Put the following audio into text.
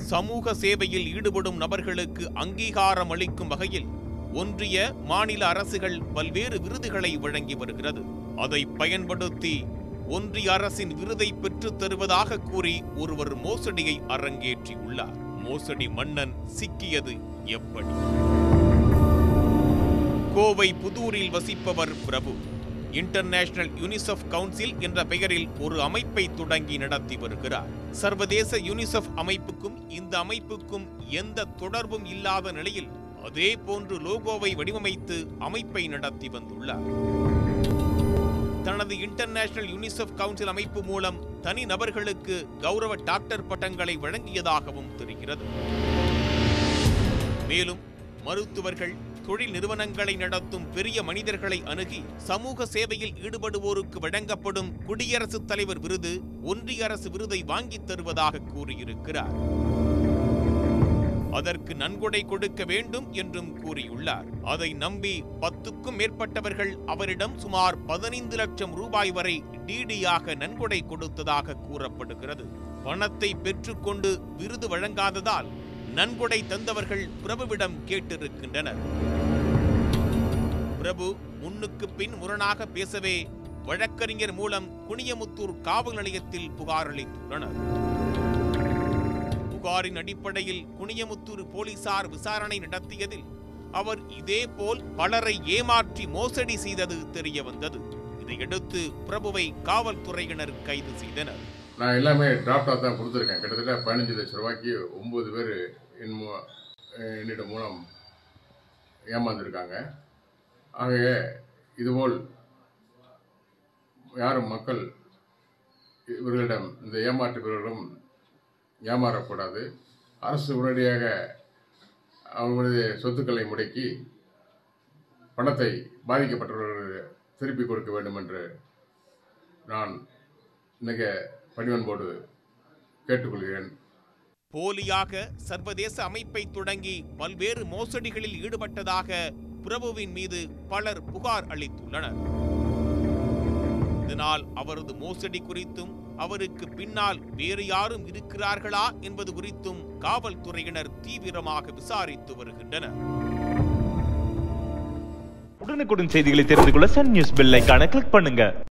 சமூக சேவையில் ஈடுபடும் நபர்களுக்கு அங்கீகாரம் அளிக்கும் வகையில் ஒன்றிய மாநில அரசுகள் பல்வேறு விருதுகளை வழங்கி வருகிறது அதை பயன்படுத்தி ஒன்றிய அரசின் விருதை பெற்றுத் தருவதாக கூறி ஒருவர் மோசடியை அரங்கேற்றியுள்ளார் மோசடி மன்னன் சிக்கியது எப்படி கோவை புதூரில் வசிப்பவர் பிரபு இன்டர்நேஷனல் யூனிசெஃப் கவுன்சில் என்ற பெயரில் ஒரு அமைப்பை தொடங்கி நடத்தி வருகிறார் சர்வதேச யூனிசெஃப் அமைப்புக்கும் இந்த அமைப்புக்கும் எந்த தொடர்பும் இல்லாத நிலையில் அதே போன்று லோகோவை வடிவமைத்து அமைப்பை நடத்தி வந்துள்ளார் தனது இன்டர்நேஷனல் யூனிசெஃப் கவுன்சில் அமைப்பு மூலம் தனி நபர்களுக்கு கௌரவ டாக்டர் பட்டங்களை வழங்கியதாகவும் தெரிகிறது மேலும் மருத்துவர்கள் தொழில் நிறுவனங்களை நடத்தும் பெரிய மனிதர்களை அணுகி சமூக சேவையில் ஈடுபடுவோருக்கு வழங்கப்படும் குடியரசுத் தலைவர் விருது ஒன்றிய அரசு விருதை வாங்கித் தருவதாக கூறியிருக்கிறார் அதற்கு நன்கொடை கொடுக்க வேண்டும் என்றும் கூறியுள்ளார் அதை நம்பி பத்துக்கும் மேற்பட்டவர்கள் அவரிடம் சுமார் பதினைந்து லட்சம் ரூபாய் வரை டிடியாக நன்கொடை கொடுத்ததாக கூறப்படுகிறது பணத்தை பெற்றுக்கொண்டு விருது வழங்காததால் நன்கொடை தந்தவர்கள் பிரபுவிடம் கேட்டிருக்கின்றனர் பிரபு முன்னுக்கு பின் முரணாக பேசவே வழக்கறிஞர் மூலம் குனியமுத்தூர் காவல் நிலையத்தில் புகார் அளித்துள்ளனர் புகாரின் அடிப்படையில் குனியமுத்தூர் போலீசார் விசாரணை நடத்தியதில் அவர் இதேபோல் பலரை ஏமாற்றி மோசடி செய்தது தெரிய வந்தது இதையடுத்து பிரபுவை காவல்துறையினர் கைது செய்தனர் நான் எல்லாமே டிராஃப்டாக தான் கொடுத்துருக்கேன் கிட்டத்தட்ட பதினஞ்சு லட்ச ரூபாய்க்கு ஒம்பது பேர் என் மூ- என்னிடம் மூலம் ஏமாந்துருக்காங்க ஆகவே இதுபோல் யாரும் மக்கள் இவர்களிடம் இந்த ஏமாற்று பெறுவர்களும் ஏமாறக்கூடாது அரசு உடனடியாக அவர்களுடைய சொத்துக்களை முடக்கி பணத்தை பாதிக்கப்பட்டவர்களுக்கு திருப்பி கொடுக்க வேண்டும் என்று நான் மிக பணிவன்போடு கேட்டுக்கொள்கிறேன் போலியாக சர்வதேச அமைப்பை தொடங்கி பல்வேறு மோசடிகளில் ஈடுபட்டதாக பிரபுவின் மீது பலர் புகார் அளித்துள்ளனர் இதனால் அவரது மோசடி குறித்தும் அவருக்கு பின்னால் வேறு யாரும் இருக்கிறார்களா என்பது குறித்தும் காவல்துறையினர் தீவிரமாக விசாரித்து வருகின்றனர் உடனுக்குடன் செய்திகளை தெரிந்து கொள்ள சன் நியூஸ் பெல் ஐகானை கிளிக் பண்ணுங்க